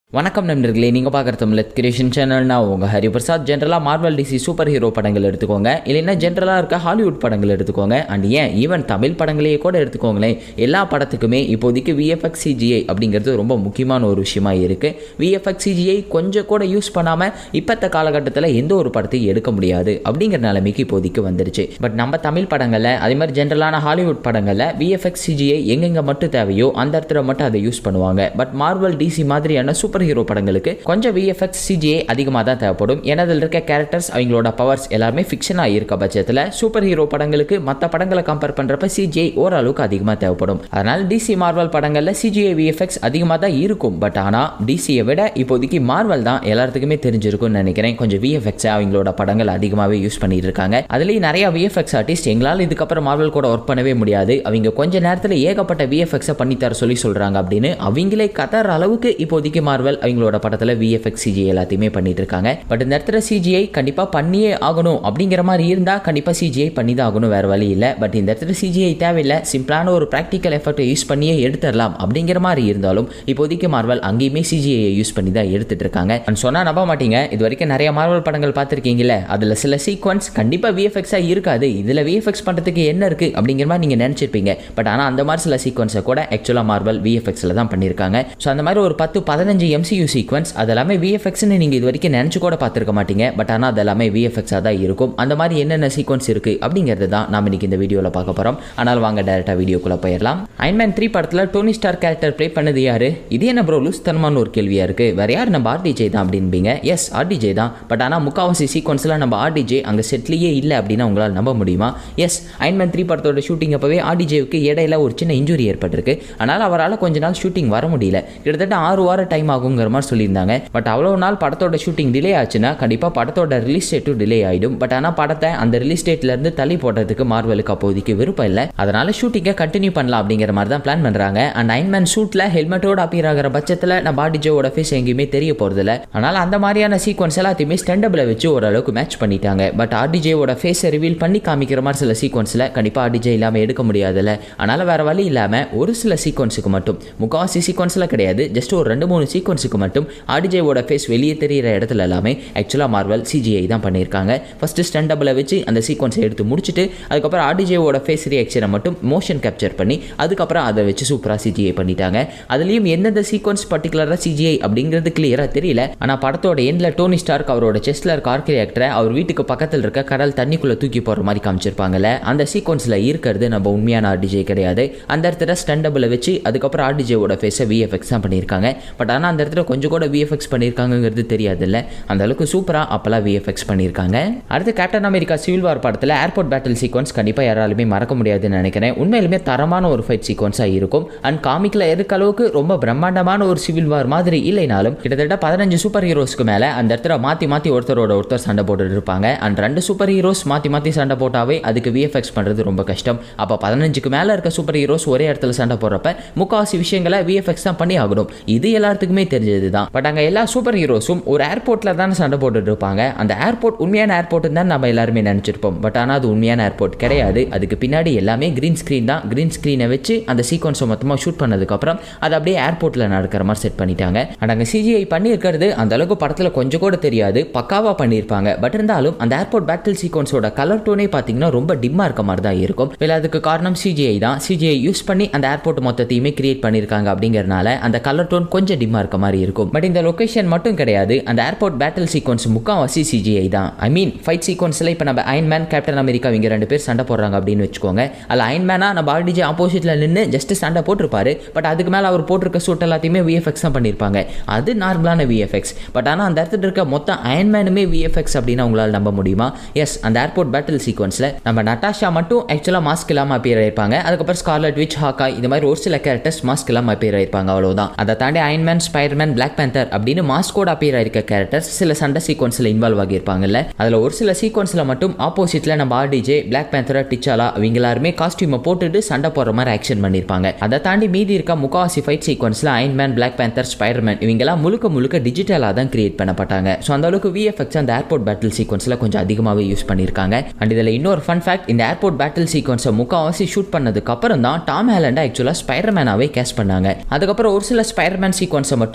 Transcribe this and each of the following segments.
வணக்கம் நண்பர்களே நீங்கள் பார்க்குற தமிழ் கிரியேஷன் சேனல்னா உங்கள் ஹரிபிரசாத் ஜென்ரலாக மார்வல் டிசி சூப்பர் ஹீரோ படங்கள் எடுத்துக்கோங்க இல்லைன்னா ஜென்ரலாக இருக்க ஹாலிவுட் படங்கள் எடுத்துக்கோங்க அண்ட் ஏன் ஈவன் தமிழ் படங்களையே கூட எடுத்துக்கோங்களேன் எல்லா படத்துக்குமே இப்போதைக்கு விஎஃப்எக்ஸ் சிஜிஐ அப்படிங்கிறது ரொம்ப முக்கியமான ஒரு விஷயமா இருக்குது விஎஃப்எக்ஸ் சிஜிஐ கொஞ்சம் கூட யூஸ் பண்ணாமல் இப்பத்த காலகட்டத்தில் எந்த ஒரு படத்தையும் எடுக்க முடியாது அப்படிங்கிற நிலைமைக்கு இப்போதைக்கு வந்துருச்சு பட் நம்ம தமிழ் படங்களில் அதே மாதிரி ஜென்ரலான ஹாலிவுட் படங்களில் விஎஃப்எக்ஸ் சிஜிஐ எங்கெங்கே மட்டும் தேவையோ அந்த இடத்துல மட்டும் அதை யூஸ் பண்ணுவாங்க பட் மார்வல் டிசி மாதிரியான சூப்பர் ஹீரோ படங்களுக்கு கொஞ்சம் விஎஃப்எக்ஸ் சிஜிஐ அதிகமாக தான் தேவைப்படும் ஏன்னா அதில் இருக்க கேரக்டர்ஸ் அவங்களோட பவர்ஸ் எல்லாமே ஃபிக்ஷனாக இருக்க பட்சத்தில் சூப்பர் ஹீரோ படங்களுக்கு மற்ற படங்களை கம்பேர் பண்ணுறப்ப சிஜிஐ ஓரளவுக்கு அதிகமாக தேவைப்படும் அதனால் டிசி மார்வல் படங்களில் சிஜிஐ விஎஃப்எக்ஸ் அதிகமாக தான் இருக்கும் பட் ஆனால் டிசியை விட இப்போதைக்கு மார்வல் தான் எல்லாத்துக்குமே தெரிஞ்சிருக்கும்னு நினைக்கிறேன் கொஞ்சம் விஎஃப்எக்ஸ் அவங்களோட படங்கள் அதிகமாகவே யூஸ் பண்ணிட்டு இருக்காங்க அதுலேயும் நிறைய விஎஃப்எக்ஸ் ஆர்டிஸ்ட் எங்களால் இதுக்கப்புறம் மார்வல் கூட ஒர்க் பண்ணவே முடியாது அவங்க கொஞ்ச நேரத்தில் ஏகப்பட்ட விஎஃப்எக்ஸை பண்ணித்தர சொல்லி சொல்கிறாங்க அப்படின்னு அவங்களே கதற அளவுக்கு இப்போதைக்கு மார்வல் அவங்களோட படத்தில் விஎஃப்எக்ஸ் சிஜி எல்லாத்தையுமே பண்ணிட்டு இருக்காங்க பட் இந்த இடத்துல சிஜிஐ கண்டிப்பாக பண்ணியே ஆகணும் அப்படிங்கிற மாதிரி இருந்தால் கண்டிப்பாக சிஜிஐ பண்ணி தான் ஆகணும் வேறு வழி இல்லை பட் இந்த இடத்துல சிஜிஐ தேவையில்லை சிம்பிளான ஒரு ப்ராக்டிக்கல் எஃபர்ட்டை யூஸ் பண்ணியே எடுத்துடலாம் அப்படிங்கிற மாதிரி இருந்தாலும் இப்போதைக்கு மார்வல் அங்கேயுமே சிஜிஐ யூஸ் பண்ணி தான் எடுத்துட்டு இருக்காங்க அண்ட் சொன்னால் நம்ப மாட்டீங்க இது வரைக்கும் நிறைய மார்வல் படங்கள் பார்த்துருக்கீங்களே அதில் சில சீக்வன்ஸ் கண்டிப்பாக விஎஃப்எக்ஸாக இருக்காது இதில் விஎஃப்எக்ஸ் பண்ணுறதுக்கு என்ன இருக்குது அப்படிங்கிற மாதிரி நீங்கள் நினச்சிருப்பீங்க பட் ஆனால் அந்த மாதிரி சில சீக்வன்ஸை கூட ஆக்சுவலாக மார்வல் விஎஃப்எக்ஸில் தான் பண்ணியிருக்காங்க ஸோ அந்த மாதிரி ஒரு பத்து பதினஞ்சு எம்சியூ சீக்வன்ஸ் அது எல்லாமே விஎஃப்எக்ஸ்னு நீங்கள் இது வரைக்கும் நினச்சி கூட பார்த்துருக்க மாட்டீங்க பட் ஆனால் அது எல்லாமே விஎஃப்எக்ஸாக தான் இருக்கும் அந்த மாதிரி என்னென்ன சீக்வன்ஸ் இருக்குது அப்படிங்கிறது தான் நாம் இன்னைக்கு இந்த வீடியோவில் பார்க்க போகிறோம் ஆனால் வாங்க டேரெக்டாக வீடியோக்குள்ளே போயிடலாம் அயன்மேன் த்ரீ படத்தில் டோனி ஸ்டார் கேரக்டர் ப்ளே பண்ணது யார் இது என்ன ப்ரோ லூஸ் தனமான ஒரு கேள்வியாக இருக்குது வேறு யார் நம்ம ஆர்டிஜே தான் அப்படின்பீங்க எஸ் ஆர்டிஜே தான் பட் ஆனால் முக்காவாசி சீக்வன்ஸில் நம்ம ஆர்டிஜே அங்கே செட்லேயே இல்லை அப்படின்னா உங்களால் நம்ப முடியுமா எஸ் அயன்மேன் த்ரீ படத்தோட ஷூட்டிங் அப்போவே ஆர்டிஜேவுக்கு இடையில ஒரு சின்ன இன்ஜுரி ஏற்பட்டிருக்கு அதனால் அவரால் கொஞ்ச நாள் ஷூட்டிங் வர முடியல கிட்டத்தட்ட ஆறு வாரம் டைம் ஆகுங்கிற மாதிரி சொல்லியிருந்தாங்க பட் அவ்வளோ நாள் படத்தோட ஷூட்டிங் டிலே ஆச்சுன்னா கண்டிப்பாக படத்தோட ரிலீஸ் டேட்டும் டிலே ஆகிடும் பட் ஆனால் படத்தை அந்த ரிலீஸ் டேட்லேருந்து தள்ளி போடுறதுக்கு மார்வலுக்கு அப்போதைக்கு விருப்பம் இல்லை அதனால் ஷூட்டிங்கை கண்டினியூ பண்ணலாம் அப்படிங்கிற மாதிரி தான் பிளான் பண்ணுறாங்க அண்ட் அயன்மேன் ஷூட்டில் ஹெல்மெட்டோட அப்பியர் ஆகிற பட்சத்தில் நம்ம ஆர்டிஜோட ஃபேஸ் எங்கேயுமே தெரிய போகிறதில்ல அதனால் அந்த மாதிரியான சீக்வன்ஸ் எல்லாத்தையுமே ஸ்டெண்டபிளை வச்சு ஓரளவுக்கு மேட்ச் பண்ணிட்டாங்க பட் ஆர்டிஜேவோட ஃபேஸை ரிவீல் பண்ணி காமிக்கிற மாதிரி சில சீக்வன்ஸில் கண்டிப்பாக ஆர்டிஜே இல்லாமல் எடுக்க முடியாதுல்ல அதனால் வேறு வழி இல்லாமல் ஒரு சில சீக்வன்ஸுக்கு மட்டும் முக்கால்வாசி சீக்வன்ஸில் கிடையாது ஜஸ்ட் ஒரு ரெண்டு மூணு சீக்வன்ஸுக்கு மட்டும் ஆர்டிஜேவோட ஃபேஸ் வெளியே தெரியிற இடத்துல எல்லாமே ஆக்சுவலாக மார்வல் சிஜிஐ தான் பண்ணியிருக்காங்க ஃபஸ்ட்டு ஸ்டெண்டபிளை வச்சு அந்த சீக்வன்ஸை எடுத்து முடிச்சுட்டு அதுக்கப்புறம் ஆர்டிஜேவோட ஃபேஸ் ரியாக்ஷனை மட்டும் மோஷன் கேப்சர் பண்ணி அதுக்கப்புறம் அதை வச்சு சூப்பராக சிஜிஐ பண்ணிட்டாங்க அதுலேயும் எந்தெந்த சீக்வன்ஸ் பர்டிகுலராக சிஜிஐ அப்படிங்கிறது கிளியராக தெரியல ஆனால் படத்தோட எண்டில் டோனி ஸ்டார்க் அவரோட செஸ்டில் இருக்க ஆர்க் ரியாக்டரை அவர் வீட்டுக்கு பக்கத்தில் இருக்க கடல் தண்ணிக்குள்ளே தூக்கி போகிற மாதிரி காமிச்சிருப்பாங்கல்ல அந்த சீக்வன்ஸில் இருக்கிறது நம்ம உண்மையான ஆர்டிஜே கிடையாது அந்த இடத்துல ஸ்டெண்டபிளை வச்சு அதுக்கப்புறம் ஆர்டிஜேவோட ஃபேஸை விஎஃப்எக்ஸ் தான் பண்ணியிருக்காங்க பட் ஆனால் அந்த இடத்துல கொஞ்சம் கூட விஎஃப்எக்ஸ் பண்ணியிருக்காங்கிறது தெரியாதுல்ல அந்த அளவுக்கு சூப்பராக அப்போல்லாம் விஎஃப்எக்ஸ் பண்ணியிருக்காங்க அடுத்து கேப்டன் அமெரிக்கா சிவில் வார் படத்தில் ஏர்போர்ட் பேட்டில் சீக்வன்ஸ் கண்டிப்பாக யாராலுமே மறக்க முடியாதுன்னு நினைக்கிறேன் உண்மையிலுமே தரமான ஒரு ஃபைட் சீக்வன்ஸாக இருக்கும் அண்ட் காமிக்கில் இருக்க அளவுக்கு ரொம்ப பிரம்மாண்டமான ஒரு சிவில் வார் மாதிரி இல்லைனாலும் கிட்டத்தட்ட பதினஞ்சு சூப்பர் ஹீரோஸ்க்கு மேலே அந்த இடத்துல மாற்றி மாற்றி ஒருத்தரோட ஒருத்தர் சண்டை போட்டுட்டு இருப்பாங்க அண்ட் ரெண்டு சூப்பர் ஹீரோஸ் மாற்றி மாற்றி சண்டை போட்டாவே அதுக்கு விஎஃப்எக்ஸ் பண்ணுறது ரொம்ப கஷ்டம் அப்போ பதினஞ்சுக்கு மேலே இருக்க சூப்பர் ஹீரோஸ் ஒரே இடத்துல சண்டை போடுறப்ப முக்காவாசி விஷயங்களை விஎஃப்எக்ஸ் தான் பண்ணி ஆகணும் இது எல்லாத்துக்குமே தெரிஞ்சது தான் பட் அங்கே எல்லா சூப்பர் ஹீரோஸும் ஒரு ஏர்போர்ட்டில் தானே சண்டை போட்டுட்டு இருப்பாங்க அந்த ஏர்போர்ட் உண்மையான ஏர்போர்ட் தான் நம்ம எல்லாருமே நினச்சிருப்போம் பட் ஆனால் அது உண்மையான ஏர்போர்ட் கிடையாது அதுக்கு பின்னாடி எல்லாமே க்ரீன் ஸ்க்ரீன் தான் க்ரீன் ஸ்க்ரீனை வச்சு அந்த சீக்வன்ஸை மொத்தமாக ஷூட் பண்ணதுக்கப்புறம் அது அப்படியே ஏர்போர்ட்டில் நடக்கிற மாதிரி செட் பண்ணிட்டாங்க அண்ட் அங்கே சிஜிஐ பண்ணியிருக்கிறது அந்த அளவுக்கு படத்தில் கொஞ்சம் கூட தெரியாது பக்காவாக பண்ணியிருப்பாங்க பட் இருந்தாலும் அந்த ஏர்போர்ட் பேட்டில் சீக்வன்ஸோட கலர் டோனே பார்த்தீங்கன்னா ரொம்ப டிம்மாக இருக்க மாதிரி தான் இருக்கும் இல்லை அதுக்கு காரணம் சிஜிஐ தான் சிஜிஐ யூஸ் பண்ணி அந்த ஏர்போர்ட் மொத்தத்தையுமே கிரியேட் பண்ணியிருக்காங்க அப்படிங்கிறனால அந்த கலர் டோன் கொஞ்சம் டிம்மாக இருக்க மாதிரி இருக்கும் பட் இந்த லொக்கேஷன் மட்டும் கிடையாது அந்த ஏர்போர்ட் பேட்டில் சீக்வன்ஸ் முக்கால்வாசி சிஜிஐ தான் ஐ மீன் ஃபைட் சீக்வன்ஸில் இப்போ நம்ம அயன்மேன் கேப்டன் அமெரிக்கா இவங்க ரெண்டு பேர் சண்டை போடுறாங்க அப்படின்னு வச்சுக்கோங்க அதில் அயன்மேனாக நம்ம ஆர்டிஜி ஆப்போசிட்டில் நின்று ஜஸ்ட் சண்டை போட்டிருப்பாரு பட் அதுக்கு மேலே அவர் போட்டிருக்க சூட் எல்லாத்தையுமே விஎஃப்எக்ஸ் தான் பண்ணியிருப்பாங்க அது நார்மலான விஎஃப்எக்ஸ் பட் ஆனால் அந்த இடத்துல இருக்க மொத்தம் அயன்மேனுமே விஎஃப்எக்ஸ் அப்படின்னு உங்களால் நம்ப முடியுமா எஸ் அந்த ஏர்போர்ட் பேட்டில் சீக்வன்ஸில் நம்ம நட்டாஷா மட்டும் ஆக்சுவலாக மாஸ்க் இல்லாமல் அப்பியர் ஆயிருப்பாங்க அதுக்கப்புறம் ஸ்கார்லட் விச் ஹாக்காய் இது மாதிரி ஒரு சில கேரக்டர்ஸ் மாஸ்க் இல்லாமல் அப்பியர் ஆயிருப்பாங்க அவ்வளோதான் அதை தாண்டி அயன்மேன் ஸ்பைடர்மேன் பிளாக் பேந்தர் அப்படின்னு மாஸ்கோட அப்பியர் ஆயிருக்க கேரக்டர்ஸ் சில சண்டை சீக்வன்ஸில் இன்வால்வ் ஆகியிருப்பாங்கல்ல அதில் ஒரு சில சீக்வன்ஸில் மட்டும் ஆப்போசிட்டில் நம்ம ஆர்டிஜே பிளாக் பேந்தரா டிச்சாலா அவங்க எல்லாருமே காஸ்டியூமை போட்டுட்டு சண்டை போடுற மாதிரி ஆக்ஷன் பண்ணியிருப்பாங்க அதை தாண்டி மீதி இருக்க முக்காவாசி ஃபைட் சீக்வன்ஸில் அயன்மேன் பிளாக் பேந்தர் ஸ்பைடர்மேன் இவங்கெல்லாம் முழுக்க முழுக்க டிஜிட்டலாக தான் கிரியேட் பண்ணப்பட்டாங்க ஸோ அந்த அளவுக்கு விஎஃப்எக்ஸ் அந்த ஏர்போர்ட் பேட்டில் சீக்வன்ஸில் கொஞ்சம் அதிகமாகவே யூஸ் பண்ணியிருக்காங்க அண்ட் இதில் இன்னொரு ஃபன் ஃபேக்ட் இந்த ஏர்போர்ட் பேட்டில் சீக்வன்ஸை முக்கால்வாசி ஷூட் பண்ணதுக்கு அப்புறம் தான் டாம் ஹேலண்டை ஆக்சுவலாக ஸ்பைடர்மேனாவே கேஸ் பண்ணாங்க அதுக்கப்புறம் ஒரு சில ஸ்பைடர்மேன் சீக்வன்ஸை மட்டும்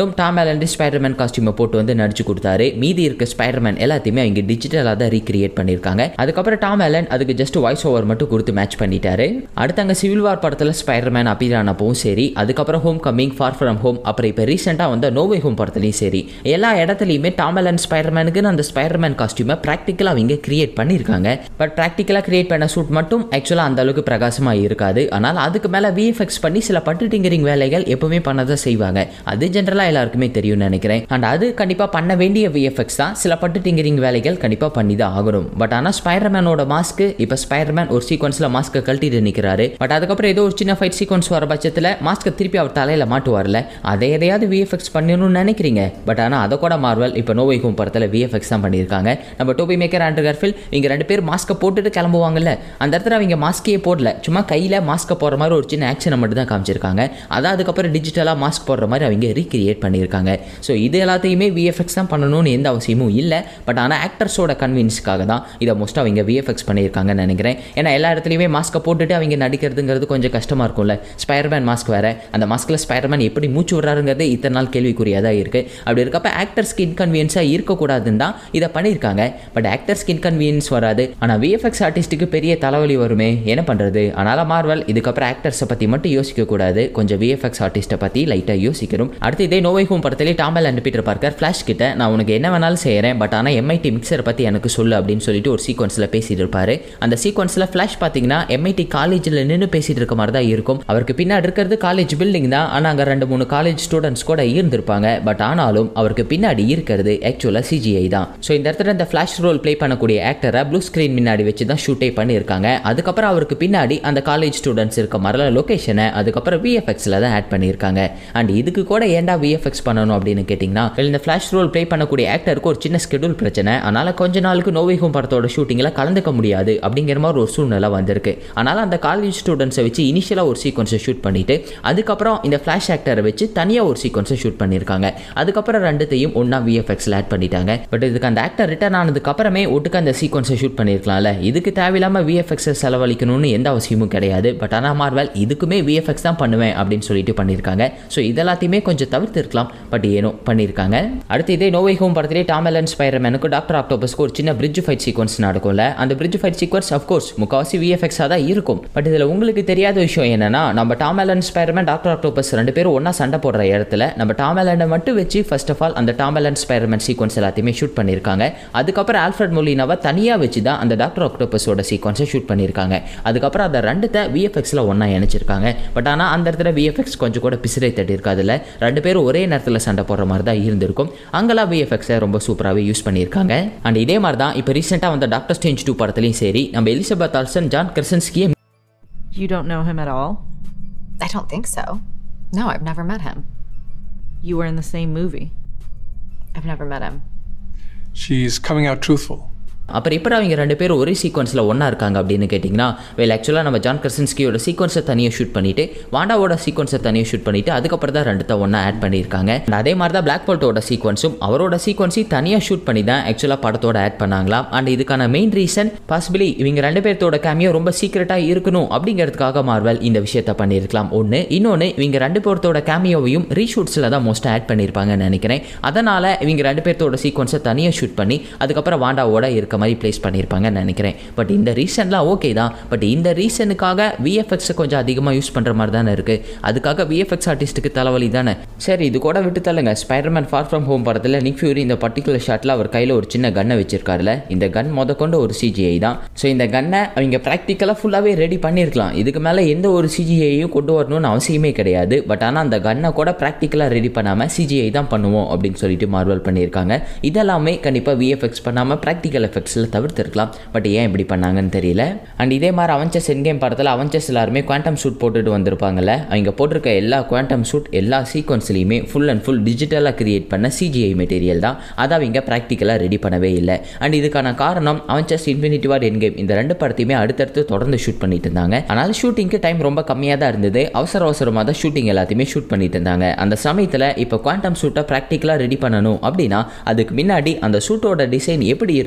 மட்டும் டாம் ஆலண்ட் ஸ்பைடர்மேன் காஸ்டியூமை போட்டு வந்து நடிச்சு கொடுத்தாரு மீதி இருக்க ஸ்பைடர்மேன் எல்லாத்தையுமே அவங்க டிஜிட்டலாக தான் ரீக்ரியேட் பண்ணியிருக்காங்க அதுக்கப்புறம் டாம் ஆலண்ட் அதுக்கு ஜஸ்ட் வாய்ஸ் ஓவர் மட்டும் கொடுத்து மேட்ச் பண்ணிட்டாரு அடுத்து அங்கே சிவில் வார் படத்தில் ஸ்பைடர்மேன் அப்பீர் ஆனப்பவும் சரி அதுக்கப்புறம் Homecoming Far From Home அப்புறம் இப்போ ரீசெண்டாக வந்த நோவே ஹோம் படத்துலையும் சரி எல்லா இடத்துலையுமே டாம் ஆலண்ட் ஸ்பைடர்மேனுக்குன்னு அந்த ஸ்பைடர்மேன் காஸ்டியூமை ப்ராக்டிக்கலாக அவங்க கிரியேட் பண்ணியிருக்காங்க பட் ப்ராக்டிக்கலாக கிரியேட் பண்ண சூட் மட்டும் ஆக்சுவலாக அந்த அளவுக்கு பிரகாசமாக இருக்காது ஆனால் அதுக்கு மேலே விஎஃப்எக்ஸ் பண்ணி சில பட்டு டிங்கரிங் வேலைகள் எப்பவுமே பண்ணதான் செய்வாங்க அது ஜென்ரலாக எல்லாருக்குமே தெரியும்னு நினைக்கிறேன் அண்ட் அது கண்டிப்பாக பண்ண வேண்டிய விஎஃப்எக்ஸ் தான் சில பட்டு டிங்கரிங் வேலைகள் கண்டிப்பாக பண்ணி தான் ஆகணும் பட் ஆனால் ஸ்பைடர்மேனோட மாஸ்க்கு இப்போ ஸ்பைடர்மேன் ஒரு சீக்வன்ஸில் மாஸ்க்கை கழட்டிட்டு நிற்கிறாரு பட் அதுக்கப்புறம் ஏதோ ஒரு சின்ன ஃபைட் சீக்வன்ஸ் வர பட்சத்தில் மாஸ்க்கை திருப்பி அவர் தலையில் மாட்டுவார்ல அதை எதையாவது விஎஃப்எக்ஸ் பண்ணணும்னு நினைக்கிறீங்க பட் ஆனால் அதை கூட மார்வல் இப்போ நோவை ஹோம் படத்தில் விஎஃப்எக்ஸ் தான் பண்ணியிருக்காங்க நம்ம டோபி மேக்கர் ஆண்ட்ரு கர்ஃபில் இவங்க ரெண்டு பேர் மாஸ்க்கை போட்டுட்டு கிளம்புவாங்கல்ல அந்த இடத்துல அவங்க மாஸ்கே போடல சும்மா கையில் மாஸ்க்கை போடுற மாதிரி ஒரு சின்ன ஆக்ஷனை மட்டும் தான் காமிச்சிருக்காங்க அதான் அதுக்கப்புறம் டிஜிட்டலாக மாஸ்க் போடுற மாதிரி அவங்க ரீக்ரியேட் பண்ணியிருக்காங்க ஸோ இது எல்லாத்தையுமே விஎஃப்எக்ஸ் தான் பண்ணணும்னு எந்த அவசியமும் இல்லை பட் ஆனால் ஆக்டர்ஸோட கன்வீன்ஸ்க்காக தான் இதை மோஸ்ட்டாக அவங்க விஎஃப்எக்ஸ் பண்ணியிருக்காங்கன்னு நினைக்கிறேன் ஏன்னா எல்லா இடத்துலையுமே மாஸ்க்கை போட்டுட்டு அவங்க நடிக்கிறதுங்கிறது கொஞ்சம் கஷ்டமாக இருக்கும்ல ஸ்பைடர்மேன் மாஸ்க் வேறு அந்த மாஸ்கில் ஸ்பைடர்மேன் எப்படி மூச்சு விட்றாருங்கிறது இத்தனை நாள் கேள்விக்குறியாக தான் இருக்குது அப்படி இருக்கப்ப ஆக்டர்ஸ்க்கு இன்கன்வீனியன்ஸாக இருக்கக்கூடாதுன்னு தான் இதை பண்ணியிருக்காங்க பட் ஆக்டர்ஸ்க்கு இன்கன்வீனியன்ஸ் வராது ஆனால் விஎஃப்எக்ஸ் ஆர்டிஸ்ட்டுக்கு பெரிய தலைவலி வருமே என்ன பண்ணுறது அதனால் மார்வல் இதுக்கப்புறம் ஆக்டர்ஸை பற்றி மட்டும் யோசிக்கக்கூடாது கொஞ்சம் விஎஃப்எக்ஸ் ஆர்டிஸ்ட்டை பற்றி லைட்டாக யோசிக்கணும் அடுத்து இதே நோவை ஹோம் படத்திலே டாமல் அண்ட் பீட்டர் பார்க்கர் ஃப்ளாஷ் கிட்ட நான் உனக்கு என்ன வேணாலும் செய்கிறேன் பட் ஆனால் எம்ஐடி மிக்சரை பற்றி எனக்கு சொல்லு அப்படின்னு சொல்லிட்டு ஒரு சீக்வன்ஸில் பேசிட்டு இருப்பாரு அந்த சீக்வன்ஸில் ஃப்ளாஷ் பார்த்தீங்கன்னா எம்ஐடி காலேஜில் நின்று பேசிட்டு இருக்க மாதிரி தான் இருக்கும் அவருக்கு பின்னாடி இருக்கிறது காலேஜ் பில்டிங் தான் ஆனால் அங்கே ரெண்டு மூணு காலேஜ் ஸ்டூடெண்ட்ஸ் கூட இருந்திருப்பாங்க பட் ஆனாலும் அவருக்கு பின்னாடி இருக்கிறது ஆக்சுவலாக சிஜிஐ தான் ஸோ இந்த இடத்துல இந்த ஃப்ளாஷ் ரோல் ப்ளே பண்ணக்கூடிய ஆக்டரை ப்ளூ ஸ்க்ரீன் முன்னாடி வச்சு தான் ஷூட்டே பண்ணியிருக்காங்க அதுக்கப்புறம் அவருக்கு பின்னாடி அந்த காலேஜ் ஸ்டூடெண்ட்ஸ் இருக்க மாதிரில லொக்கேஷனை அதுக்கப்புறம் விஎஃப்எக்ஸில் தான் ஆட் பண்ணியிருக்காங்க அண்ட் இதுக்கு கூட ஏன்டா விஎஃப்எக்ஸ் பண்ணணும் அப்படின்னு கேட்டிங்கன்னா இந்த ஃப்ளாஷ் ரோல் ப்ளே பண்ணக்கூடிய ஆக்டருக்கு ஒரு சின்ன ஸ்கெடியூல் பிரச்சனை அதனால் கொஞ்ச நாளுக்கு நோவை ஹோம் படத்தோட ஷூட்டிங்கில் கலந்துக்க முடியாது அப்படிங்கிற மாதிரி ஒரு சூழ்நிலை வந்திருக்கு அதனால் அந்த காலேஜ் ஸ்டூடெண்ட்ஸை வச்சு இனிஷியலாக ஒரு சீக்வன்ஸை ஷூட் பண்ணிட்டு அதுக்கப்புறம் இந்த ஃப்ளாஷ் ஆக்டரை வச்சு தனியாக ஒரு சீக்வன்ஸை ஷூட் பண்ணியிருக்காங்க அதுக்கப்புறம் ரெண்டுத்தையும் ஒன்றா விஎஃப்எக்ஸில் ஆட் பண்ணிட்டாங்க பட் இதுக்கு அந்த ஆக்டர் ரிட்டர்ன் ஆனதுக்கு அப்புறமே ஒட்டுக்கு அந்த சீக்வன்ஸை ஷூட் பண்ணியிருக்கலாம்ல இதுக்கு தேவையில்லாமல் விஎஃப்எக்ஸை செலவழிக்கணும்னு எந்த அவசியமும் கிடையாது பட் ஆனால் மார்வல் இதுக்குமே விஎஃப்எக்ஸ் தான் பண்ணுவேன் அப்படின்னு சொல்லிட்டு பண்ணியிருக்காங்க ஸோ இதெல்லாத்தையுமே கொஞ்சம் தவிர்த்து இருக்கலாம் பட் ஏனோ பண்ணியிருக்காங்க அடுத்து இதே நோவை ஹோம் படத்திலே டாம் அலன் ஸ்பைடர்மேனுக்கு டாக்டர் ஆக்டோபஸ்க்கு ஒரு சின்ன பிரிட்ஜ் ஃபைட் சீக்வன்ஸ் நடக்கும்ல அந்த பிரிட்ஜ் ஃபைட் சீக்வன்ஸ் அஃப்கோர்ஸ் முக்காவாசி விஎஃப்எக்ஸாக தான் இருக்கும் பட் இதில் உங்களுக்கு தெரியாத விஷயம் என்னன்னா நம்ம Tom Holland Spider Man Doctor Octopus ரெண்டு பேரும் ஒன்றா சண்டை போடுற இடத்துல நம்ம டாம் அலனை மட்டும் வச்சு ஃபர்ஸ்ட் ஆஃப் ஆல் அந்த டாம் அலன் ஸ்பைடர்மேன் சீக்வன்ஸ் எல்லாத்தையுமே ஷூட் பண்ணியிருக்காங்க அதுக்கப்புறம் ஆல்ஃபர்ட் மொலினாவை தனியாக வச்சு தான் அந்த டாக்டர் ஆக்டோபஸோட சீக்வன்ஸை ஷூட் பண்ணியிருக்காங்க அதுக்கப்புறம் அந்த ரெண்டுத்தை விஎஃப்எக்ஸில் ஒன்றா இணைச்சிருக்காங்க பட் ஆனால் அந்த இடத்துல விஎஃப்எக்ஸ் கொஞ்சம் கூட பிசிறை தட்டி இருக்காதுல்ல ரெண்டு பேரும் ஒரே நேரத்தில் சண்டை போடுற மாதிரி தான் இருந்திருக்கும் அங்கெல்லாம் விஎஃப்எக்ஸை ரொம்ப சூப்பராகவே யூஸ் பண்ணியிருக்காங்க அண்ட் இதே மாதிரி தான் இப்போ ரீசெண்டாக வந்த டாக்டர் ஸ்டேஞ்ச் டூ படத்துலையும் சரி நம்ம எலிசபெத் ஆல்சன் ஜான் கிறிசன்ஸ்கியை You don't know him at all? I don't think so. No, I've never met him. You were in the same movie. I've never met him. She's coming out truthful. அப்புறம் இப்போ அவங்க ரெண்டு பேரும் ஒரே சீக்வன்ஸில் ஒன்றா இருக்காங்க அப்படின்னு கேட்டிங்கன்னா வெல் ஆக்சுவலாக நம்ம ஜான் கிரசன்ஸ்கியோட சீக்வன்ஸை தனியாக ஷூட் பண்ணிவிட்டு வாண்டாவோட சீக்வன்ஸை தனியாக ஷூட் பண்ணிவிட்டு அதுக்கப்புறம் தான் ரெண்டுத்த ஒன்றா ஆட் பண்ணியிருக்காங்க And அதே மாதிரி தான் பிளாக் போல்ட்டோட சீக்வன்ஸும் அவரோட சீக்வன்ஸையும் தனியாக ஷூட் பண்ணி தான் ஆக்சுவலாக படத்தோட ஆட் பண்ணாங்களாம் அண்ட் இதுக்கான மெயின் ரீசன் பாசிபிளி இவங்க ரெண்டு பேர்த்தோட கேமியோ ரொம்ப சீக்கிரட்டாக இருக்கணும் அப்படிங்கிறதுக்காக மார்வல் இந்த விஷயத்த பண்ணியிருக்கலாம் ஒன்று இன்னொன்று இவங்க ரெண்டு பேர்த்தோட கேமியோவையும் ரீஷூட்ஸில் தான் மோஸ்ட்டாக ஆட் பண்ணியிருப்பாங்கன்னு நினைக்கிறேன் அதனால் இவங்க ரெண்டு பேர்த்தோட சீக்வன்ஸை தனியாக ஷூட் பண்ணி அதுக்கப்புறம் வாண்டாவோட இருக்க மாதிரி ப்ளேஸ் பண்ணியிருப்பாங்கன்னு நினைக்கிறேன் பட் இந்த ரீசன்லாம் ஓகே தான் பட் இந்த ரீசனுக்காக விஎஃப்எக்ஸை கொஞ்சம் அதிகமாக யூஸ் பண்ணுற மாதிரி தானே இருக்குது அதுக்காக விஎஃப்எக்ஸ் ஆர்டிஸ்ட்டுக்கு தலைவலி தானே சரி இது கூட விட்டு தள்ளுங்க ஸ்பைடர்மேன் ஃபார் ஃப்ரம் ஹோம் படத்தில் நிக் ஃபியூரி இந்த பர்டிகுலர் ஷாட்டில் அவர் கையில் ஒரு சின்ன கன்னை வச்சிருக்காருல இந்த கன் முத கொண்டு ஒரு சிஜிஐ தான் ஸோ இந்த கன்னை அவங்க ப்ராக்டிக்கலாக ஃபுல்லாகவே ரெடி பண்ணியிருக்கலாம் இதுக்கு மேலே எந்த ஒரு சிஜிஐயும் கொண்டு வரணும்னு அவசியமே கிடையாது பட் ஆனால் அந்த கன்னை கூட ப்ராக்டிக்கலாக ரெடி பண்ணாமல் சிஜிஐ தான் பண்ணுவோம் அப்படின்னு சொல்லிட்டு மார்வல் பண்ணியிருக்காங்க இதெல்லாமே கண்டிப்பாக விஎஃப்எக்ஸ் பண்ணாமல் ப்ராக்டிக்கல் எஃபெக்ட்ஸில் தவிர்த்திருக்கலாம் பட் ஏன் இப்படி பண்ணாங்கன்னு தெரியல அண்ட் இதே மாதிரி அவஞ்சஸ் என்கேம் படத்தில் அவஞ்சஸ் எல்லாருமே குவாண்டம் சூட் போட்டுட்டு வந்திருப்பாங்கல்ல அவங்க போட்டிருக்க எல்லா குவாண்டம் சூட் எல்லா சீக்வன்ஸ்லையுமே ஃபுல் அண்ட் ஃபுல் டிஜிட்டலாக கிரியேட் பண்ண சிஜிஐ மெட்டீரியல் தான் அதை அவங்க ப்ராக்டிக்கலாக ரெடி பண்ணவே இல்லை அண்ட் இதுக்கான காரணம் அவஞ்சஸ் இன்ஃபினிட்டி வார் என்கேம் இந்த ரெண்டு படத்தையுமே அடுத்தடுத்து தொடர்ந்து ஷூட் பண்ணிட்டு இருந்தாங்க ஆனால் ஷூட்டிங்க்கு டைம் ரொம்ப கம்மியாக தான் இருந்தது அவசர அவசரமாக தான் ஷூட்டிங் எல்லாத்தையுமே ஷூட் பண்ணிட்டு இருந்தாங்க அந்த சமயத்தில் இப்போ குவாண்டம் சூட்டை ப்ராக்டிக்கலாக ரெடி பண்ணணும் அப்படின்னா அதுக்கு முன்னாடி அந்த சூட்டோட டிசைன் எப்படி இருக்கணும் அப்படின்னு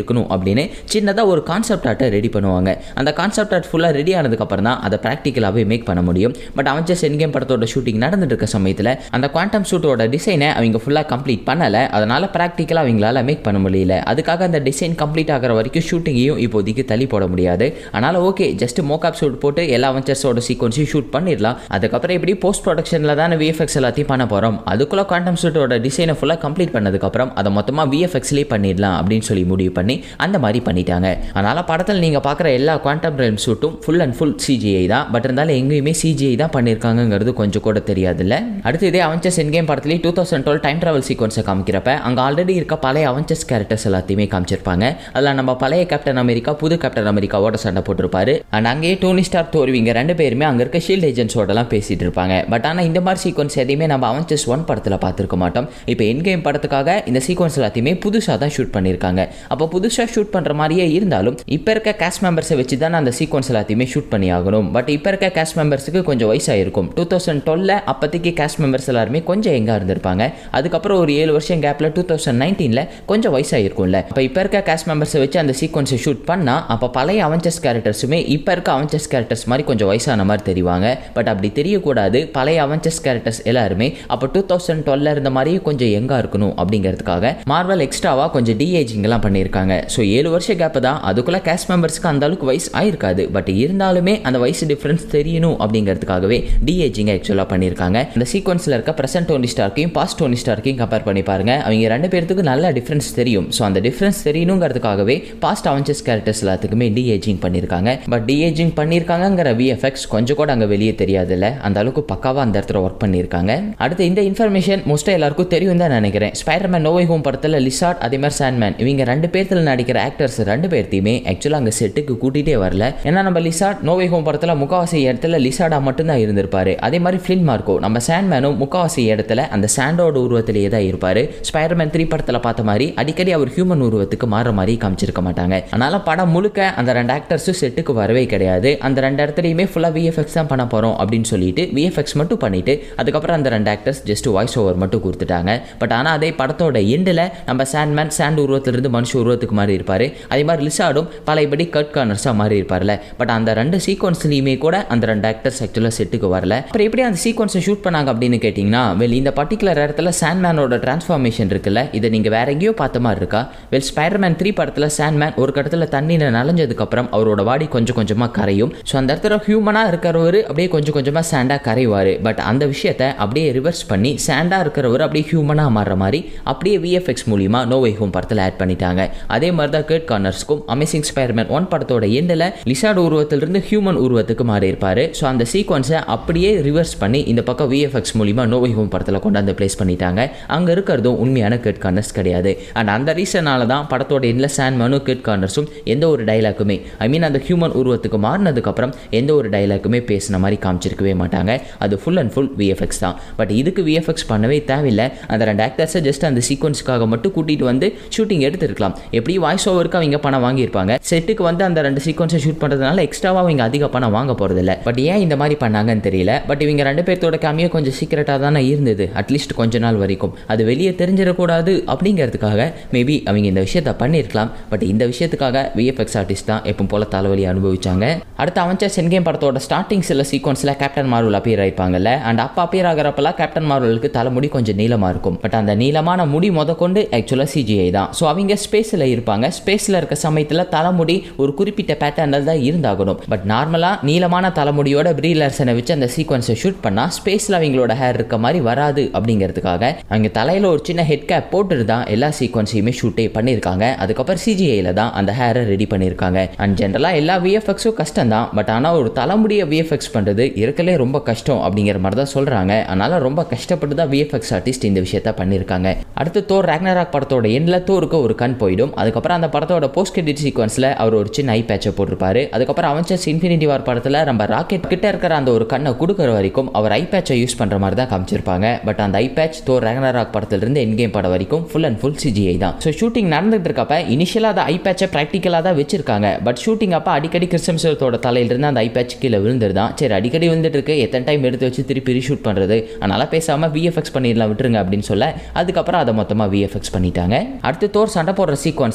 அப்படின்னு சின்னதாக ஒரு கான்செப்ட் ஆர்ட்டை ரெடி பண்ணுவாங்க அந்த கான்செப்ட் ஆர்ட் ஃபுல்லாக ரெடி ஆனதுக்கப்புறம் தான் அதை ப்ராக்டிக்கலாகவே மேக் பண்ண முடியும் பட் அவஞ்சர்ஸ் என்கேம் படத்தோட ஷூட்டிங் நடந்துட்டு இருக்க சமயத்தில் அந்த குவாண்டம் ஷூட்டோட டிசைனை அவங்க ஃபுல்லாக கம்ப்ளீட் பண்ணலை அதனால் ப்ராக்டிக்கலாக அவங்களால மேக் பண்ண முடியல அதுக்காக அந்த டிசைன் கம்ப்ளீட் ஆகிற வரைக்கும் ஷூட்டிங்கையும் இப்போதைக்கு தள்ளி போட முடியாது அதனால் ஓகே ஜஸ்ட் மோக்காப் ஷூட் போட்டு எல்லா அவஞ்சர்ஸோட சீக்வன்ஸையும் ஷூட் பண்ணிடலாம் அதுக்கப்புறம் எப்படி போஸ்ட் ப்ரொடக்ஷனில் தான் விஎஃப்எக்ஸ் எல்லாத்தையும் பண்ண போகிறோம் அதுக்குள்ளே குவாண்டம் ஷூட்டோட டிசைனை ஃபுல்லாக கம்ப்ளீட் பண்ணதுக்கப்புறம் அதை மொத்தமாக விஎஃப்எக்ஸ்லேயே பண்ணிடலாம் அப்படின்னு சொல்லி முடிவு பண்ணி அந்த மாதிரி பண்ணிட்டாங்க அதனால் படத்தில் நீங்கள் பார்க்குற எல்லா குவாண்டம் ரெல்ம் ஷூட்டும் ஃபுல் அண்ட் ஃபுல் சிஜிஐ தான் பட் இருந்தாலும் எங்கேயுமே சிஜிஐ தான் பண்ணியிருக்காங்கங்கிறது கொஞ்சம் கூட தெரியாதுல்ல அடுத்து இதே அவஞ்சர்ஸ் என்கேம் படத்துலேயே two thousand twelve time travel சீக்வன்ஸை காமிக்கிறப்ப அங்கே ஆல்ரெடி இருக்க பழைய அவஞ்சர்ஸ் கேரக்டர்ஸ் எல்லாத்தையுமே காமிச்சிருப்பாங்க அதில் நம்ம பழைய கேப்டன் அமெரிக்கா புது கேப்டன் அமெரிக்காவோட சண்டை போட்டிருப்பாரு அண்ட் அங்கேயே டோனி ஸ்டார் தோர்விங்க ரெண்டு பேருமே அங்கே இருக்க ஷீல்ட் ஏஜென்ட்ஸோடலாம் பேசிட்டு இருப்பாங்க பட் ஆனால் இந்த மாதிரி சீக்வன்ஸ் எதையுமே நம்ம அவஞ்சர்ஸ் ஒன் படத்தில் பார்த்துருக்க மாட்டோம் இப்போ என் கேம் படத்துக்காக இந்த சீக்வன்ஸ் எல்லாத்தையுமே புதுசாக தான் ஷூட் பண்ணியிருக்காங்க அப்போ புதுசாக ஷூட் பண்ணுற மாதிரியே இருந்தாலும் இப்போ இருக்க கேஸ்ட் மெம்பர்ஸை வச்சு தான் அந்த சீக்வன்ஸ் எல்லாத்தையுமே ஷூட் பண்ணி ஆகணும் பட் இப்போ இருக்க கேஸ்ட் மெம்பர்ஸுக்கு கொஞ்சம் வயசாயிருக்கும் டூ தௌசண்ட் டுவெல்ல அப்போதைக்கு கேஸ்ட் மெம்பர்ஸ் எல்லாருமே கொஞ்சம் எங்கே இருந்திருப்பாங்க அதுக்கப்புறம் ஒரு ஏழு வருஷம் கேப்பில் டூ தௌசண்ட் நைன்டீனில் கொஞ்சம் வயசாயிருக்கும்ல இப்போ இப்போ இருக்க கேஸ்ட் மெம்பர்ஸை வச்சு அந்த சீக்வன்ஸை ஷூட் பண்ணால் அப்போ பழைய அவஞ்சர்ஸ் கேரக்டர்ஸுமே இப்போ இருக்க அவஞ்சர்ஸ் கேரக்டர்ஸ் மாதிரி கொஞ்சம் வயசான மாதிரி தெரிவாங்க பட் அப்படி தெரியக்கூடாது பழைய அவஞ்சர்ஸ் கேரக்டர்ஸ் எல்லாருமே அப்போ டூ தௌசண்ட் டுவெல்ல இருந்த மாதிரியே கொஞ்சம் எங்காக இருக்கணும் அப்படிங்கிறதுக்காக மார்வல் எக்ஸ்ட்ராவாக கொஞ்சம் டிஏஜிங்லாம் பண்ணியிருக்காங்க ஸோ ஏழு வருஷம் கேப் தான் அதுக்குள்ளே கேஸ்ட் மெம்பர்ஸ்க்கு அந்த அளவுக்கு வயசு ஆயிருக்காது பட் இருந்தாலுமே அந்த வயசு டிஃப்ரென்ஸ் தெரியணும் அப்படிங்கிறதுக்காகவே டிஏஜிங் ஆக்சுவலாக பண்ணியிருக்காங்க இந்த சீக்வன்ஸில் இருக்க ப்ரெசென்ட் டோனி ஸ்டார்க்கையும் பாஸ்ட் டோனி ஸ்டார்க்கையும் கம்பேர் பண்ணி பாருங்க அவங்க ரெண்டு பேர்த்துக்கு நல்ல டிஃப்ரென்ஸ் தெரியும் ஸோ அந்த டிஃப்ரென்ஸ் தெரியணுங்கிறதுக்காகவே பாஸ்ட் அவஞ்சர்ஸ் கேரக்டர்ஸ் எல்லாத்துக்குமே டிஏஜிங் பண்ணியிருக்காங்க பட் டிஏஜிங் பண்ணியிருக்காங்கங்கிற விஎஃப்எக்ஸ் கொஞ்சம் கூட அங்கே வெளியே தெரியாதுல்ல அந்த அளவுக்கு பக்காவாக அந்த இடத்துல ஒர்க் பண்ணியிருக்காங்க அடுத்து இந்த இன்ஃபர்மேஷன் மோஸ்ட்டாக எல்லாருக்கும் தெரியும் தான் நினைக்கிறேன் ஸ்பைடர்மேன் நோவை ஹோம் படத்தில் லிசார்ட் அதே மாதிரி சாண்ட்மேன் இவங்க ரெண்டு பேர்த்தில் நடிக்கிற ஆக்டர்ஸ் ரெண்டு பேர்த்தையுமே ஆக்சுவலாக அங்கே செட்டுக்கு கூட்டிகிட்டே வரல ஏன்னா நம்ம லிசார்ட் நோவை ஹோம் படத்தில் முக்காவாசி இடத்துல லிசார்டாக மட்டும்தான் இருந்திருப்பாரு அதே மாதிரி ஃபிலிம் மார்க்கோ நம்ம சாண்ட்மேனும் முக்காவாசி இடத்துல அந்த சாண்டோட உருவத்திலேயே தான் இருப்பார் ஸ்பைடர்மேன் த்ரீ படத்தில் பார்த்த மாதிரி அடிக்கடி அவர் ஹியூமன் உருவத்துக்கு மாற மாதிரி காமிச்சிருக்க மாட்டாங்க அதனால படம் முழுக்க அந்த ரெண்டு ஆக்டர்ஸும் செட்டுக்கு வரவே கிடையாது அந்த ரெண்டு இடத்துலையுமே ஃபுல்லாக விஎஃப்எக்ஸ் தான் பண்ண போகிறோம் அப்படின்னு சொல்லிட்டு விஎஃப்எக்ஸ் மட்டும் பண்ணிட்டு அதுக்கப்புறம் அந்த ரெண்டு ஆக்டர்ஸ் ஜஸ்ட் வாய்ஸ் ஓவர் மட்டும் கொடுத்துட்டாங்க பட் ஆனால் அதே படத்தோட எண்டில் நம்ம சாண்ட்மேன் சாண்ட் உருவத்திலிருந்து மனுஷ உருவத்துக்கு மாறி இருப்பார் அதே மாதிரி லிசார்டும் பழையபடி கட் கார்னர்ஸாக மாறி இருப்பார்ல பட் அந்த ரெண்டு சீக்வன்ஸ்லையுமே கூட அந்த ரெண்டு ஆக்டர்ஸ் ஆக்சுவலாக செட்டுக்கு வரல அப்புறம் எப்படி அந்த சீக்வன்ஸை ஷூட் பண்ணாங்க அப்படின்னு கேட்டிங்கன்னா வெல் இந்த பர்டிகுலர் இடத்துல சாண்ட்மேனோட டிரான்ஸ்ஃபார்மேஷன் இருக்குல்ல இதை நீங்கள் வேற எங்கேயோ பார்த்த மாதிரி இருக்கா வெல் ஸ்பைடர்மேன் த்ரீ படத்தில் சாண்ட்மேன் ஒரு கட்டத்தில் தண்ணியில் நனைஞ்சதுக்கப்புறம் அவரோட பாடி கொஞ்சம் கொஞ்சமாக கரையும் ஸோ அந்த இடத்துல ஹியூமனாக இருக்கிறவர் அப்படியே கொஞ்சம் கொஞ்சமாக சாண்டாக கரைவார் பட் அந்த விஷயத்த அப்படியே ரிவர்ஸ் பண்ணி சாண்டாக இருக்கிறவர் அப்படியே ஹியூமனாக மாறுற மாதிரி அப்படியே விஎஃப்எக்ஸ் மூலியமா நோவை ஹோம் படத்தில் ஆட் பண்ணிட்டாங்க அதே மாதிரி தான் கேட் கார்னர்ஸ்க்கும் அமேசிங் ஸ்பைடர்மேன் ஒன் படத்தோட எண்டில் லிசார்டு உருவத்திலிருந்து ஹியூமன் உருவத்துக்கு மாறி இருப்பார் ஸோ அந்த சீக்வன்ஸை அப்படியே ரிவர்ஸ் பண்ணி இந்த பக்கம் விஎஃப்எக்ஸ் மூலிமா நோவை ஹோம் படத்தில் கொண்டாந்து பிளேஸ் பண்ணிட்டாங்க அங்கே இருக்கிறதும் உண்மையான கேட் கார்னர்ஸ் கிடையாது அண்ட் அந்த ரீசனால தான் படத்தோட எண்டில் சாண்ட்மேனும் கேட் கார்னர்ஸும் எந்த ஒரு டைலாக்குமே ஐ மீன் அந்த ஹியூமன் உருவத்துக்கு மாறினதுக்கப்புறம் எந்த ஒரு டைலாக்குமே பேசின மாதிரி காமிச்சிருக்கவே மாட்டாங்க அது ஃபுல் அண்ட் ஃபுல் விஎஃப்எக்ஸ் தான் பட் இதுக்கு விஎஃப்எக்ஸ் பண்ணவே தேவையில்லை அந்த ரெண்டு ஆக்டர்ஸை ஜஸ்ட் அந்த சீக்வன்ஸ்க்காக மட்டும் கூட்டிகிட்டு வந்து ஷூட்டிங் எடுத்துருக்கலாம் எப்படி வாய்ஸ் ஓவருக்கு அவங்க பணம் வாங்கியிருப்பாங்க செட்டுக்கு வந்து அந்த ரெண்டு சீக்வன்ஸை ஷூட் பண்ணுறதுனால எக்ஸ்ட்ராவாக அவங்க அதிக பணம் வாங்க போகிறதில்ல பட் ஏன் இந்த மாதிரி பண்ணாங்கன்னு தெரியல பட் இவங்க ரெண்டு பேர்த்தோட காமியோ கொஞ்சம் சீக்கிரட்டாக தானே இருந்தது அட்லீஸ்ட் கொஞ்ச நாள் வரைக்கும் அது வெளியே தெரிஞ்சிடக்கூடாது அப்படிங்கிறதுக்காக மேபி அவங்க இந்த விஷயத்த பண்ணியிருக்கலாம் பட் இந்த விஷயத்துக்காக விஎஃப்எக்ஸ் ஆர்டிஸ்ட் தான் எப்பவும் போல தலைவலி அனுபவிச்சாங்க அடுத்து அவன்ச்சா சென்கேம் படத்தோட ஸ்டார்டிங் சில சீக்வன்ஸில் கேப்டன் மார்வல் அப்பியர் ஆயிருப்பாங்கல்ல அண்ட் அப்போ அப்பியர் ஆகிறப்பெல்லாம் கேப்டன் மார்வலுக்கு தலைமுடி கொஞ்சம் நீளமாக இருக்கும் பட் அந்த நீளமான முடி முத கொண்டு ஆக்சுவலாக சிஜிஐ தான் ஸோ அவங்க ஸ்பேஸில் இருப்பாங்க ஸ்பேஸில் இருக்க சமயத்தில் தலைமுடி ஒரு குறிப்பிட்ட பேட்டர்னில் தான் இருந்தாகணும் பட் நார்மலாக நீளமான தலைமுடியோட ப்ரீலர்சனை வச்சு அந்த சீக்வன்ஸை ஷூட் பண்ணால் ஸ்பேஸில் அவங்களோட ஹேர் இருக்க மாதிரி வராது அப்படிங்கிறதுக்காக அவங்க தலையில் ஒரு சின்ன ஹெட் கேப் போட்டுட்டு தான் எல்லா சீக்வன்ஸையுமே ஷூட்டே பண்ணியிருக்காங்க அதுக்கப்புறம் சிஜிஐயில் தான் அந்த ஹேரை ரெடி பண்ணியிருக்காங்க அண்ட் ஜென்ரலாக எல்லா விஎஃப்எக்ஸும் கஷ்டம் தான் பட் ஆனால் ஒரு தலைமுடியை விஎஃப்எக்ஸ் பண்ணுறது இருக்கலே ரொம்ப கஷ்டம் அப்படிங்கிற மாதிரி தான் சொல்கிறாங்க அதனால் ரொம்ப கஷ்டப்பட்டு தான் விஎஃப்எக்ஸ் ஆர்டிஸ்ட் இந்த விஷயத்த பண்ணியிருக்காங்க அடுத்து தோர் ரேக்னராக் படத்தோட எண்ணில் தோருக்கு ஒரு கண் போயிடும் அதுக்கப்புறம் அந்த படத்தோட போஸ்ட் கிரெடிட் சீக்வன்ஸில் அவர் ஒரு சின்ன ஐ பேட்சை போட்டிருப்பாரு அதுக்கப்புறம் அவன்சஸ் இன்ஃபினிட்டி வார் படத்தில் நம்ம ராக்கெட் கிட்ட இருக்கிற அந்த ஒரு கண்ணை கொடுக்குற வரைக்கும் அவர் ஐ பேட்சை யூஸ் பண்ணுற மாதிரி தான் காமிச்சிருப்பாங்க பட் அந்த ஐ பேட்ச் தோர் ரேக்னராக் படத்திலிருந்து என் கேம் படம் வரைக்கும் ஃபுல் அண்ட் ஃபுல் சிஜிஐ தான் ஸோ ஷூட்டிங் நடந்துட்டு இருக்கப்ப இனிஷியலாக அந்த ஐ பேட்சை ப்ராக்டிக்கலாக தான் வச்சிருக்காங்க பட் ஷூட்டிங் அப்போ அடிக்கடி கிறிஸ்டம்சத்தோட தலையிலிருந்து அந்த ஐ பேட்ச் கீழே விழுந்துருதான் சரி அடிக்கடி விழுந்துட்டு இருக்கு எத்தனை டைம் எடுத்து வச்சு திருப்பி ரீஷூட் பண்ணுறது அதனால பேசாமல் விஎஃப்எக்ஸ் பண்ணிடலாம் விட்டுருங்க அப்படின்னு சொல்ல அதுக்கப்புறம் அதை மொத்தமாக விஎஃப்எக்ஸ் பண்ணிட்டாங்க அடுத்து தோர் சண்டை போடுற சீக்வன்ஸில் ஒரு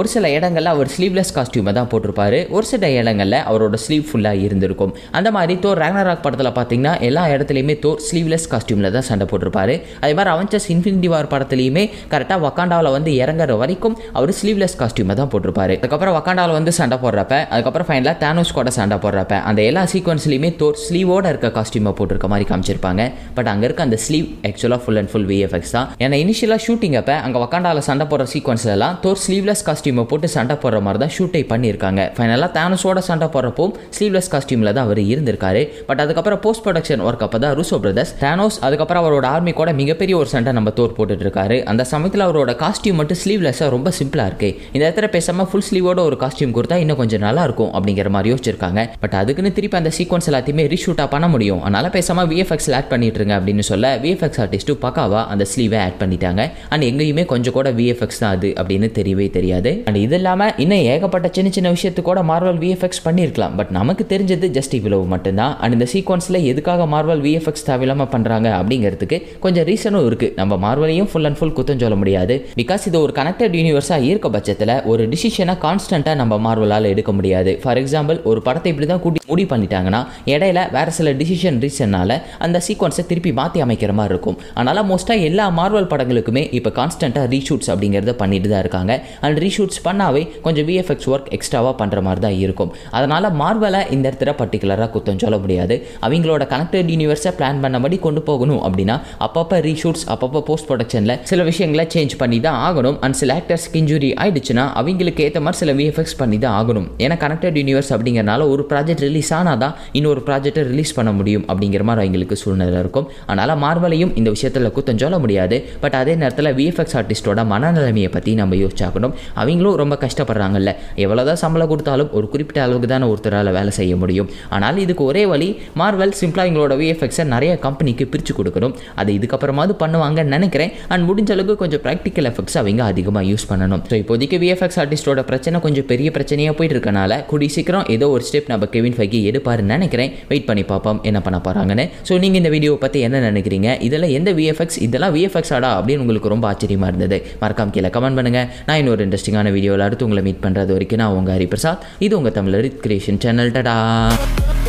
சில இடங்களில் அவர் ஸ்லீவ்லெஸ் காஸ்டியூமை தான் போட்டிருப்பாரு ஒரு சில இடங்களில் அவரோட ஸ்லீவ் ஃபுல்லாக இருந்திருக்கும் அந்த மாதிரி தோர் ரேக்னராக் படத்தில் பார்த்தீங்கன்னா எல்லா இடத்துலையுமே தோர் ஸ்லீவ்லெஸ் காஸ்டியூமில் தான் சண்டை போட்டிருப்பாரு அதே மாதிரி அவஞ்சஸ் இன்ஃபினிட்டி வார் படத்துலையுமே கரெக்டாக வக்காண்டாவில் வந்து இறங்குற வரைக்கும் அவர் ஸ்லீவ்லெஸ் காஸ்டியூமை தான் போட்டிருப்பாரு அதுக்கப்புறம் வக்காண்டாவில் வந்து சண்டை போடுறப்ப அதுக்கப்புறம் ஃபைனலாக தேனோஸ் கூட சண்டை போடுறப்ப அந்த எல்லா சீக்வன்ஸ்லையுமே தோர் ஸ்லீவோட இருக்க காஸ்டியூமை போட்டிருக்க மாதிரி காமிச்சிருப்பாங்க பட் அங்கே இருக்க அந்த ஸ்லீவ் ஆக்சுவலாக ஃபுல் அண்ட் ஃபுல் விஎஃப்எக்ஸ் தான் ஏன்னா இனிஷியலாக ஷூட்டிங் அப்போ அங்கே வக்காண்டாவில் சண்டை போடுற சீக்வன்ஸ்லாம் தோர் ஸ்லீவ்லெஸ் காஸ்டியூமை போட்டு சண்டை போடுற மாதிரி தான் ஷூட்டை பண்ணியிருக்காங்க ஃபைனலாக தேனோஸோட சண்டை போடுறப்போ ஸ்லீவ்லெஸ் காஸ்டியூமில் தான் அவர் இருந்திருக்காரு பட் அதுக்கப்புறம் போஸ்ட் ப்ரொடக்ஷன் ஒர்க் அப்போ தான் ரூசோ பிரதர்ஸ் தேனோஸ் அதுக்கப்புறம் அவரோட ஆர்மி கூட மிகப்பெரிய ஒரு சண்டை நம்ம தோர் போட்டுட்டு இருக்காரு அந்த சமயத்தில் அவரோட காஸ்டியூம் மட்டும் ஸ்லீவ்லெஸ்ஸாக ரொம்ப சிம்பிளாக இருக்கு இந்த இடத்துல பேசாமல் ஃபுல் ஸ்லீவோட ஒரு காஸ்டியூம் கொடுத்தா இன்னும் கொஞ்சம் நல்லா இருக்கும் அப்படிங்கிற மாதிரி யோசிச்சிருக்காங்க பட் அதுக்குன்னு திருப்பி அந்த சீக்வன்ஸ் எல்லாத்தையுமே ரீஷூட்டாக பண்ண முடியும் அதனால பேசாமல் விஎஃப்எக்ஸில் ஆட் பண்ணிட்டு இருங்க அப்படின்னு சொல்ல விஎஃப்எக்ஸ் ஆர்டிஸ்ட்டும் பக்காவா அந்த ஸ்லீவை ஆட் பண்ணிட்டாங்க அண்ட் எங்கேயுமே கொஞ்சம் கூட விஎஃப்எக்ஸ் தான் அது அப்படின்னு தெரியவே தெரியாது அண்ட் இது இல்லாமல் இன்னும் ஏகப்பட்ட சின்ன சின்ன விஷயத்து கூட மார்வல் விஎஃப்எக்ஸ் பண்ணியிருக்கலாம் பட் நமக்கு தெரிஞ்சது ஜஸ்ட் இவ்வளவு மட்டும்தான் அண்ட் இந்த சீக்வன்ஸில் எதுக்காக மார்வல் விஎஃப்எக்ஸ் தேவையில்லாமல் பண்ணுறாங்க அப்படிங்கிறதுக்கு கொஞ்சம் ரீசனும் இருக்குது நம்ம மார்வலையும் ஃபுல் அண்ட் ஃபுல் குத்தம் சொல்ல முடியாது பிகாஸ் இது ஒரு கனெக்டட் யூனிவர்ஸாக இருக்க பட்சத்தில் ஒரு டிசிஷனை கான்ஸ்டண்ட்டாக நம்ம மார்வலால் எடுக்க முடியாது ஃபார் எக்ஸாம்பிள் ஒரு படத்தை இப்படி தான் கூட்டி முடிவு பண்ணிட்டாங்கன்னா இடையில வேறு சில டிசிஷன் ரீசனால் அந்த சீக்வன்ஸை திருப்பி மாற்றி அமைக்கிற மாதிரி இருக்கும் அதனால் மோஸ்ட்டாக எல்லா மார்வல் படங்களுக்குமே இப்போ கான்ஸ்டண்ட்டாக ரீஷூட்ஸ் அப்படிங்கிறத பண்ணிட்டு தான் இருக்காங்க அண்ட் ரீஷூட்ஸ் பண்ணாவே கொஞ்சம் விஎஃப்எக்ஸ் ஒர்க் எக்ஸ்ட்ராவாக பண்ணுற மாதிரி தான் இருக்கும் அதனால் மார்வலை இந்த இடத்துல பர்டிகுலராக குத்தம் சொல்ல முடியாது அவங்களோட கனெக்டட் யூனிவர்ஸை பிளான் பண்ணபடி கொண்டு போகணும் அப்படின்னா அப்பப்போ ரீஷூட்ஸ் அப்பப்போ போஸ்ட் ப்ரொடக்ஷனில் சில விஷயங்களை சேஞ்ச் பண்ணி தான் ஆகணும் அண்ட் சில ஆக்டர்ஸ்க்கு இன்ஜுரி ஆயிடுச்சுன்னா அவங்களுக்கு ஏற்ற மாதிரி சில விஎஃப்எக்ஸ் பண்ணி தான் ஆகணும் ஏன்னா கனெக்டட் யூனிவர்ஸ் அப்படிங்கிறனால ஒரு ப்ராஜெக்ட் ரிலீஸ் ஆனால் தான் இன்னொரு ப்ராஜெக்ட்டை ரிலீஸ் பண்ண முடியும் அப்படிங்கிற மாதிரி அவங்களுக்கு சூழ்நிலை இருக்கும் அதனால் மார்வலையும் இந்த விஷயத்தில் குத்தம் சொல்ல முடியாது பட் அதே நேரத்தில் விஎஃப்எக்ஸ் ஆர்டிஸ்டோட மனநிலைமையை பற்றி நம்ம யோசிச்சாக்கணும் அவங்களும் ரொம்ப கஷ்டப்படுறாங்கல்ல எவ்வளோதான் சம்பளம் கொடுத்தாலும் ஒரு குறிப்பிட்ட அளவுக்கு தானே ஒருத்தரால் வேலை செய்ய முடியும் ஆனால் இதுக்கு ஒரே வழி மார்வல் சிம்பிளாக எங்களோட விஎஃப்எக்ஸை நிறைய கம்பெனிக்கு பிரித்து கொடுக்கணும் அதை இதுக்கப்புறமாவது பண்ணுவாங்கன்னு நினைக்கிறேன் அண்ட் முடிஞ்ச அளவுக்கு கொஞ்சம் ப்ராக்டிக்கல் எஃபெக்ட்ஸ் அவங்க அதிகமாக யூஸ் பண்ணணும் ஸோ இப்போதைக்கு விஎஃப்எக்ஸ் ஆர்டிஸ்டோட பிரச்சனை கொஞ்சம் பெரிய பிரச்சனையாக போயிட்டு இருக்கனால கூடி சீக்கிரம் ஏதோ ஒரு ஸ்டெப் நம்ம கெவின் ஃபைக்கி எடுப்பாருன்னு நினைக்கிறேன் வெயிட் பண்ணி பார்ப்போம் என்ன பண்ண போகிறாங்கன்னு ஸோ நீங்கள் இந்த வீடியோ பற்றி என்ன நினைக்கிறீங்க இதில் எந்த விஎஃப்எக்ஸ் இதெல்லாம் விஎஃப்எக்ஸ் ஆடா அப்படின்னு உங்களுக்கு ரொம்ப ஆச்சரியமாக இருந்தது மறக்காம கீழே கமெண்ட் பண்ணுங்கள் நான் இன்னொரு இன்ட்ரெஸ்டிங்கான வீடியோவில் அடுத்து உங்களை மீட் பண்ணுறது வரைக்கும் நான் உங்கள் ஹரிபிரசாத் இது உங்கள் தமிழ் கிரியேஷன் சேனல் டடா